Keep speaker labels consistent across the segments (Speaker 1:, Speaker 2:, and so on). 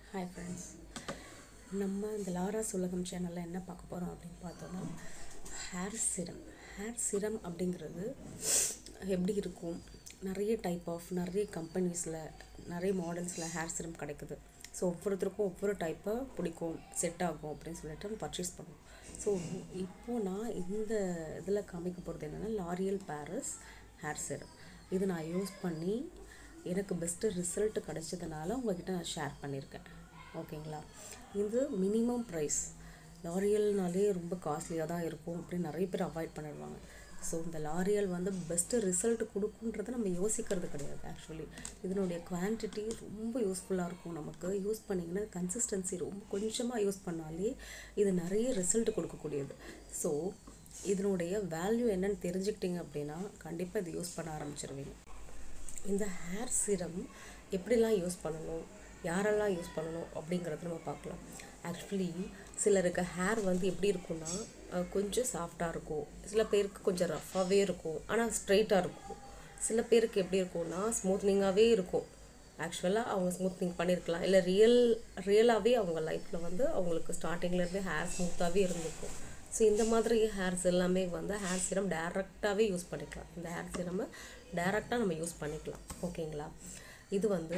Speaker 1: hi friends நம்ம இந்த Lara's உலகம் சேனலில் என்ன பார்க்க போகிறோம் அப்படின்னு பார்த்தோன்னா ஹேர் சிரம் ஹேர் சிரம் அப்படிங்கிறது எப்படி இருக்கும் நிறைய டைப் ஆஃப் நிறைய கம்பெனிஸில் நிறைய மாடல்ஸில் ஹேர் சிரம் கிடைக்குது ஸோ ஒவ்வொருத்தருக்கும் ஒவ்வொரு டைப்பாக பிடிக்கும் செட் ஆகும் அப்படின்னு சொல்லிட்டு நம்ம பர்ச்சேஸ் பண்ணுவோம் ஸோ இப்போது நான் இந்த இதில் காமிக்க போகிறது என்னென்னா லாரியல் பாரஸ் ஹேர் சிரம் இது நான் யூஸ் பண்ணி எனக்கு பெஸ்ட்டு ரிசல்ட் கிடைச்சதுனால உங்ககிட்ட நான் ஷேர் பண்ணியிருக்கேன் ஓகேங்களா இது மினிமம் ப்ரைஸ் லாரியல்னாலே ரொம்ப காஸ்ட்லியாக தான் இருக்கும் அப்படின்னு நிறைய பேர் அவாய்ட் பண்ணிடுவாங்க ஸோ இந்த லாரியல் வந்து பெஸ்ட்டு ரிசல்ட் கொடுக்குன்றதை நம்ம யோசிக்கிறது கிடையாது ஆக்சுவலி இதனுடைய குவான்டிட்டி ரொம்ப யூஸ்ஃபுல்லாக இருக்கும் நமக்கு யூஸ் பண்ணிங்கன்னா கன்சிஸ்டன்சி ரொம்ப கொஞ்சமாக யூஸ் பண்ணாலே இது நிறைய ரிசல்ட் கொடுக்கக்கூடியது ஸோ இதனுடைய வேல்யூ என்னன்னு தெரிஞ்சுக்கிட்டீங்க அப்படின்னா கண்டிப்பாக இது யூஸ் பண்ண ஆரம்பிச்சிருவீங்க இந்த ஹேர் சிரம் எப்படிலாம் யூஸ் பண்ணணும் யாரெல்லாம் யூஸ் பண்ணணும் அப்படிங்கிறத நம்ம பார்க்கலாம் ஆக்சுவலி சிலருக்கு ஹேர் வந்து எப்படி இருக்கும்னா அஹ், கொஞ்சம் சாஃப்டாக இருக்கும் சில பேருக்கு கொஞ்சம் ரஃப்பாகவே இருக்கும் ஆனால் ஸ்ட்ரைட்டாக இருக்கும் சில பேருக்கு எப்படி இருக்கும்னா ஸ்மூத்னிங்காகவே இருக்கும் ஆக்சுவலாக அவங்க ஸ்மூத்னிங் பண்ணியிருக்கலாம் இல்லை ரியல் ரியலாகவே அவங்க லைஃப்பில் வந்து அவங்களுக்கு ஸ்டார்டிங்லேருந்து ஹேர் ஸ்மூத்தாகவே இருந்திருக்கும் ஸோ இந்த மாதிரி ஹேர்ஸ் எல்லாமே வந்து ஹேர் சீரம் டேரெக்டாகவே யூஸ் பண்ணிக்கலாம் இந்த ஹேர் சீரமை டேரெக்டாக நம்ம யூஸ் பண்ணிக்கலாம் ஓகேங்களா இது வந்து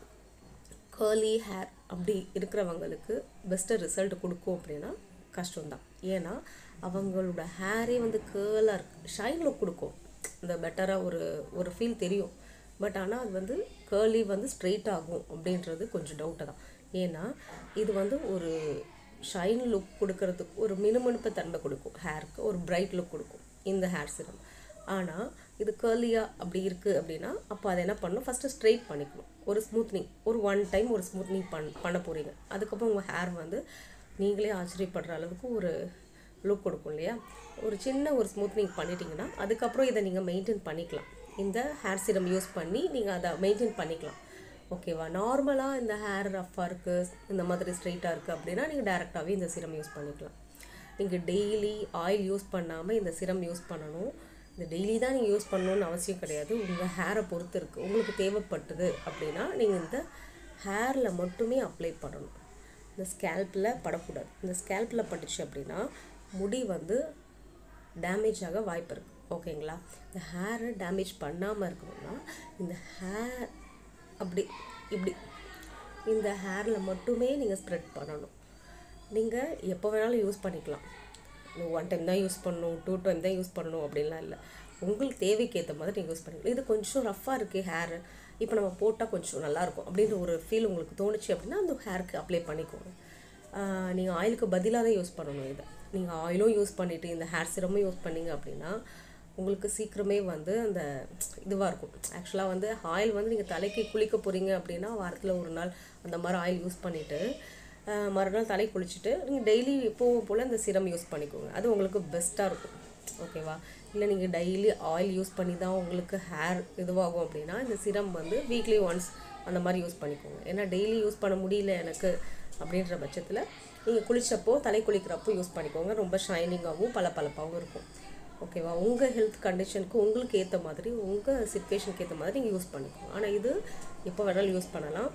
Speaker 1: கேர்லி ஹேர் அப்படி இருக்கிறவங்களுக்கு பெஸ்ட்டு ரிசல்ட் கொடுக்கும் அப்படின்னா கஷ்டம்தான் ஏன்னா அவங்களோட ஹேரே வந்து கேர்லாக இருக்கு ஷைன் லுக் கொடுக்கும் இந்த பெட்டராக ஒரு ஒரு ஃபீல் தெரியும் பட் ஆனால் அது வந்து கேர்லி வந்து ஸ்ட்ரெயிட் ஆகும் அப்படின்றது கொஞ்சம் டவுட்டு தான் ஏன்னா இது வந்து ஒரு ஷைன் லுக் கொடுக்கறதுக்கு ஒரு மினுமினுப்பு தன்மை கொடுக்கும் ஹேருக்கு ஒரு பிரைட் லுக் கொடுக்கும் இந்த ஹேர் சிரம் ஆனால் இது கேர்லியாக அப்படி இருக்குது அப்படின்னா அப்போ அதை என்ன பண்ணணும் ஃபஸ்ட்டு ஸ்ட்ரெயிட் பண்ணிக்கணும் ஒரு ஸ்மூத்னிங் ஒரு ஒன் டைம் ஒரு ஸ்மூத்னிங் பண் பண்ண போகிறீங்க அதுக்கப்புறம் உங்கள் ஹேர் வந்து நீங்களே ஆச்சரியப்படுற அளவுக்கு ஒரு லுக் கொடுக்கும் இல்லையா ஒரு சின்ன ஒரு ஸ்மூத்னிங் பண்ணிட்டீங்கன்னா அதுக்கப்புறம் இதை நீங்கள் மெயின்டைன் பண்ணிக்கலாம் இந்த ஹேர் சிரம் யூஸ் பண்ணி நீங்கள் அதை மெயின்டைன் பண்ணிக்கலாம் ஓகேவா நார்மலாக இந்த ஹேர் ரஃப்பாக இருக்குது இந்த மாதிரி ஸ்ட்ரெயிட்டாக இருக்குது அப்படின்னா நீங்கள் டேரெக்டாகவே இந்த சிரம் யூஸ் பண்ணிக்கலாம் நீங்கள் டெய்லி ஆயில் யூஸ் பண்ணாமல் இந்த சிரம் யூஸ் பண்ணணும் இந்த டெய்லி தான் நீங்கள் யூஸ் பண்ணணும்னு அவசியம் கிடையாது உங்கள் ஹேரை பொறுத்து இருக்குது உங்களுக்கு தேவைப்பட்டது அப்படின்னா நீங்கள் இந்த ஹேரில் மட்டுமே அப்ளை பண்ணணும் இந்த ஸ்கேல்பில் படக்கூடாது இந்த ஸ்கேல்பில் பட்டுச்சு அப்படின்னா முடி வந்து டேமேஜ் ஆக வாய்ப்பு இருக்குது ஓகேங்களா இந்த ஹேரை டேமேஜ் பண்ணாமல் இருக்கணும்னா இந்த ஹேர் அப்படி இப்படி இந்த ஹேரில் மட்டுமே நீங்கள் ஸ்ப்ரெட் பண்ணணும் நீங்கள் எப்போ வேணாலும் யூஸ் பண்ணிக்கலாம் ஒன் டைம் தான் யூஸ் பண்ணணும் டூ டைம் தான் யூஸ் பண்ணணும் அப்படின்லாம் இல்லை உங்களுக்கு தேவைக்கு ஏற்ற மாதிரி நீங்கள் யூஸ் பண்ணிக்கலாம் இது கொஞ்சம் ரஃப்பாக இருக்குது ஹேர் இப்போ நம்ம போட்டால் கொஞ்சம் நல்லாயிருக்கும் அப்படின்ற ஒரு ஃபீல் உங்களுக்கு தோணுச்சு அப்படின்னா அந்த ஹேருக்கு அப்ளை பண்ணிக்கோங்க நீங்கள் ஆயிலுக்கு பதிலாக தான் யூஸ் பண்ணணும் இதை நீங்கள் ஆயிலும் யூஸ் பண்ணிவிட்டு இந்த ஹேர் சிரமும் யூஸ் பண்ணீங்க அப்படின்னா உங்களுக்கு சீக்கிரமே வந்து அந்த இதுவாக இருக்கும் ஆக்சுவலாக வந்து ஆயில் வந்து நீங்கள் தலைக்கு குளிக்க போகிறீங்க அப்படின்னா வாரத்தில் ஒரு நாள் அந்த மாதிரி ஆயில் யூஸ் பண்ணிவிட்டு மறுநாள் தலை குளிச்சுட்டு நீங்கள் டெய்லி எப்போவும் போல் இந்த சிரம் யூஸ் பண்ணிக்கோங்க அது உங்களுக்கு பெஸ்ட்டாக இருக்கும் ஓகேவா இல்லை நீங்கள் டெய்லி ஆயில் யூஸ் பண்ணி தான் உங்களுக்கு ஹேர் இதுவாகும் அப்படின்னா இந்த சிரம் வந்து வீக்லி ஒன்ஸ் அந்த மாதிரி யூஸ் பண்ணிக்கோங்க ஏன்னா டெய்லி யூஸ் பண்ண முடியல எனக்கு அப்படின்ற பட்சத்தில் நீங்கள் குளிச்சப்போ தலை குளிக்கிறப்போ யூஸ் பண்ணிக்கோங்க ரொம்ப ஷைனிங்காகவும் பளபளப்பாகவும் இருக்கும் ஓகேவா உங்கள் ஹெல்த் கண்டிஷனுக்கு உங்களுக்கு ஏற்ற மாதிரி உங்கள் சுச்சுவேஷனுக்கு ஏற்ற மாதிரி நீங்கள் யூஸ் பண்ணிக்கோங்க ஆனால் இது எப்போ வேணாலும் யூஸ் பண்ணலாம்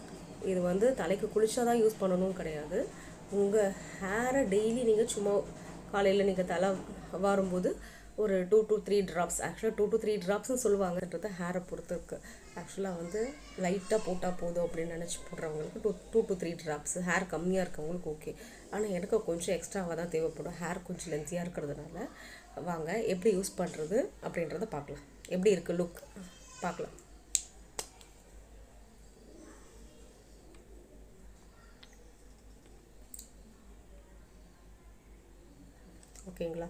Speaker 1: இது வந்து தலைக்கு குளிச்சா தான் யூஸ் பண்ணணும் கிடையாது உங்கள் ஹேரை டெய்லி நீங்கள் சும்மா காலையில் நீங்கள் தலை வாரும்போது ஒரு டூ டு த்ரீ ட்ராப்ஸ் ஆக்சுவலாக டூ டு த்ரீ ட்ராப்ஸ்னு சொல்லுவாங்கன்றது ஹேரை பொறுத்து இருக்குது ஆக்சுவலாக வந்து லைட்டாக போட்டால் போதும் அப்படின்னு நினச்சி போடுறவங்களுக்கு two two to three drops hair கம்மியாக இருக்கவங்களுக்கு ஓகே ஆனால் எனக்கு கொஞ்சம் எக்ஸ்ட்ராவாக தான் தேவைப்படும் ஹேர் கொஞ்சம் லென்த்தியாக இருக்கிறதுனால வாங்க எப்படி யூஸ் பண்ணுறது அப்படின்றத பார்க்கலாம் எப்படி இருக்குது லுக் பார்க்கலாம் ஓகேங்களா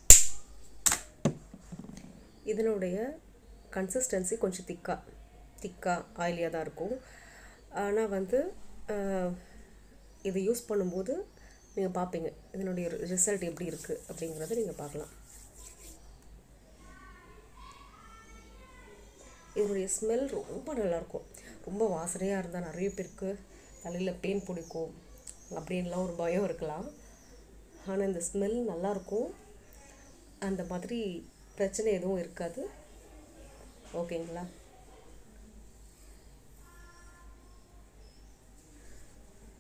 Speaker 1: இதனுடைய கன்சிஸ்டன்சி கொஞ்சம் திக்காக திக்காக ஆயிலியாக தான் இருக்கும் ஆனால் வந்து ஆஹ், இது யூஸ் பண்ணும்போது நீங்கள் பார்ப்பீங்க இதனுடைய ரிசல்ட் எப்படி இருக்குது அப்படிங்கிறத நீங்கள் பார்க்கலாம் இதனுடைய ஸ்மெல் ரொம்ப நல்லாயிருக்கும் ரொம்ப வாசனையாக இருந்தால் நிறைய பேருக்கு தலையில் பெயின் பிடிக்கும் அப்படின்லாம் ஒரு பயம் இருக்கலாம் ஆனால் இந்த ஸ்மெல் நல்லாயிருக்கும் அந்த மாதிரி பிரச்சனை எதுவும் இருக்காது ஓகேங்களா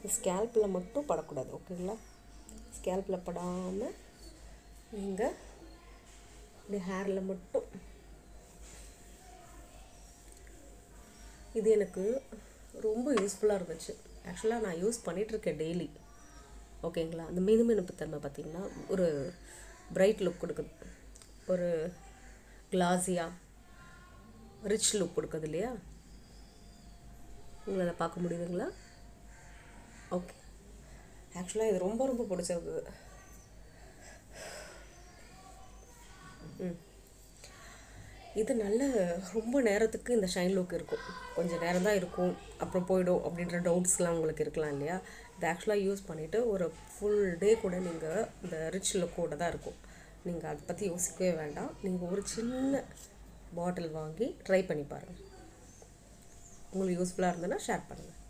Speaker 1: ஸ்கேல்பில் மட்டும் படக்கூடாது ஓகேங்களா ஸ்கேல்பில் படாமல் நீங்கள் இப்படி ஹேரில் மட்டும் இது எனக்கு ரொம்ப யூஸ்ஃபுல்லாக இருந்துச்சு ஆக்சுவலாக நான் யூஸ் பண்ணிகிட்ருக்கேன் டெய்லி ஓகேங்களா அந்த மினுமினுப்பு தன்மை பார்த்திங்கன்னா ஒரு பிரைட் லுக் கொடுக்குது ஒரு கிளாஸியாக ரிச் லுக் கொடுக்குது இல்லையா உங்களை அதை பார்க்க முடியுதுங்களா ஓகே ஆக்சுவலாக இது ரொம்ப ரொம்ப பிடிச்சிருக்குது ம் இது நல்ல ரொம்ப நேரத்துக்கு இந்த ஷைன் லுக் இருக்கும் கொஞ்சம் நேரம் தான் இருக்கும் அப்புறம் போயிடும் அப்படின்ற டவுட்ஸ்லாம் உங்களுக்கு இருக்கலாம் இல்லையா இது ஆக்சுவலாக யூஸ் பண்ணிவிட்டு ஒரு ஃபுல் டே கூட நீங்கள் இந்த ரிச் லுக்கோட தான் இருக்கும் நீங்கள் அதை பற்றி யோசிக்கவே வேண்டாம் நீங்கள் ஒரு சின்ன பாட்டில் வாங்கி ட்ரை பண்ணி பாருங்கள் உங்களுக்கு யூஸ்ஃபுல்லாக இருந்ததுன்னா ஷேர் பண்ணுங்கள்